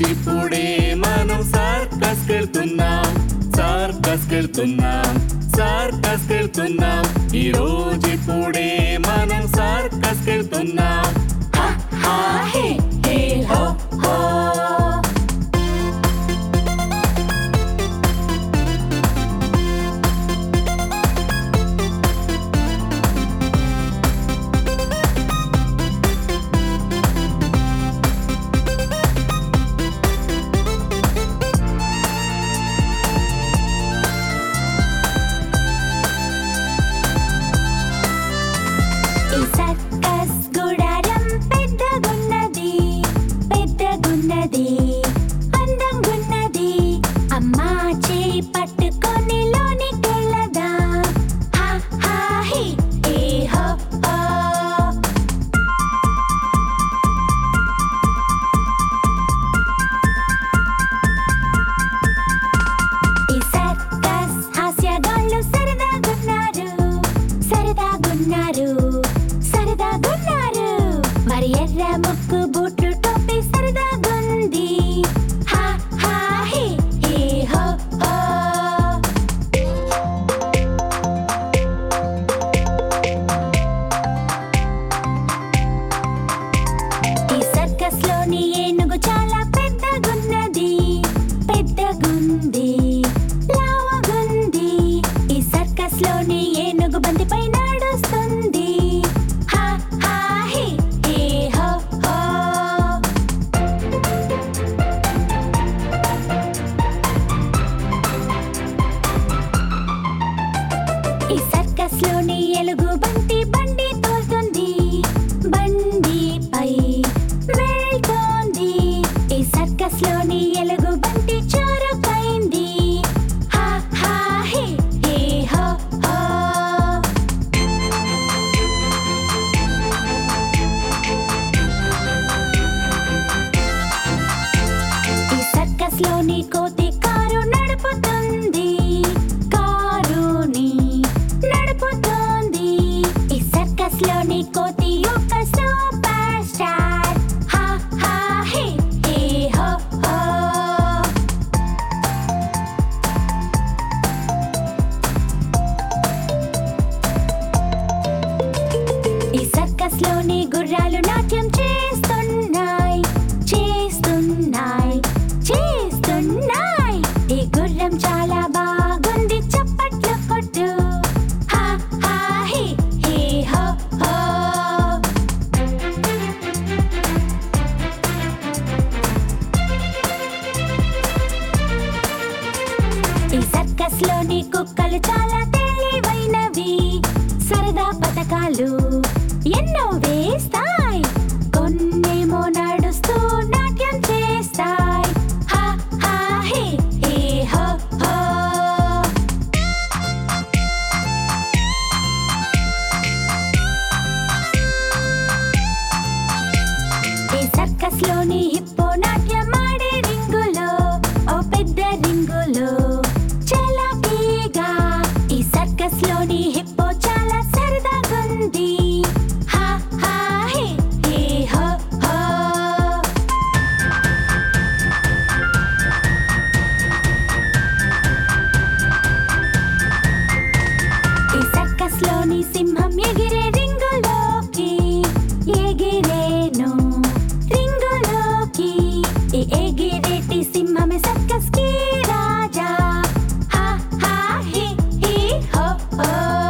రోజుప్పుడే మనం సర్కస్ కెళ్తున్నాం సర్కస్ కెళ్తున్నాం సర్కస్ కెళ్తున్నాం ఈ రోజుప్పుడే మనం సర్కస్ కెళ్తున్నాం హా హా హే హే హో హో ఈ సర్కస్ గుడారం పెద్దగున్నది పెద్దగున్నది అందంగున్నది అమ్మా చేయి పట్టుకొని లోనికెళ్ళదా హా హా హి హే హో హో ఈ సర్కస్ హాస్యగాళ్ళు సరదాగున్నారు సరదాగున్నారు సరదాగున్నారు మరి ఎర్ర ముక్కు బూట్లు టోపీ సరదాగుంది హా హా హి హే హో హో ఈ సర్కస్ లోని ఏనుగు చాలా పెద్దగున్నది పెద్దగుంది లావుగుంది ఈ సర్కస్ లోని ఏనుగు బంతిపై నడుస్తుంది హా హా హి హే హో హో ఈ సర్కస్ లోని ఎలుగు బంటి బండి తోలుతుంది బండిపై వెళ్తోంది ఈ సర్కస్ లోని ఎలుగు బంటి చోరకైంది హా హా హే హే హో హో ఈ సర్కస్ లోని కోతి కారు నడుపుతుంది కారుని నడుపుతోంది ఈ సర్కస్ లోని కోతి ఒక సూపర్ స్టార్ హా హా హే హే హో హో ఈ సర్కస్ లోని గుర్రాలు నాట్యం చేస్తున్నాయి చేస్తున్నాయి చేస్తున్నాయి ఈ గుర్రం చాలా బాగుంది చప్పట్లు కొట్టు హా హా హే హే హో హో ఈ సర్కస్ లోని కుక్కలు చాలా తెలివైనవి సరదా పథకాలు ఎన్నో వేస్తాయి కొన్నేమో నడుస్తూ నాట్యం చేస్తాయి హా హా హే హే హో హో ఈ సర్కస్ లోని హిప్పో నాట్యం ఆడే రింగులో ఓ పెద్ద రింగులో చలాకీగా ఈ సర్కస్ లోని హిప్పో చాలా సరదాగుంది హా హా హే హే హో హో ఈ సర్కస్ లోని సింహం ఎగిరే రింగులోకి ఎగిరేను రింగులోకి ఈ ఎగిరేటి సింహమే సర్కస్ కి రాజా హా హా హి హి హో హో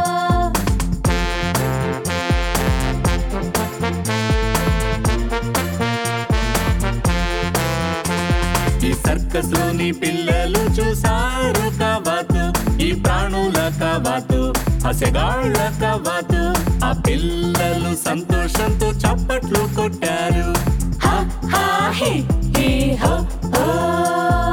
ఈ సర్కస్ లోని పిల్లలు చూసారు కవాతు ఈ ప్రాణుల కవాతు హసెగాళ్ళ కవాతు ఆ పిల్లలు సంతోషంతో చప్పట్లు కొట్టారు హా హా హే హే హో హో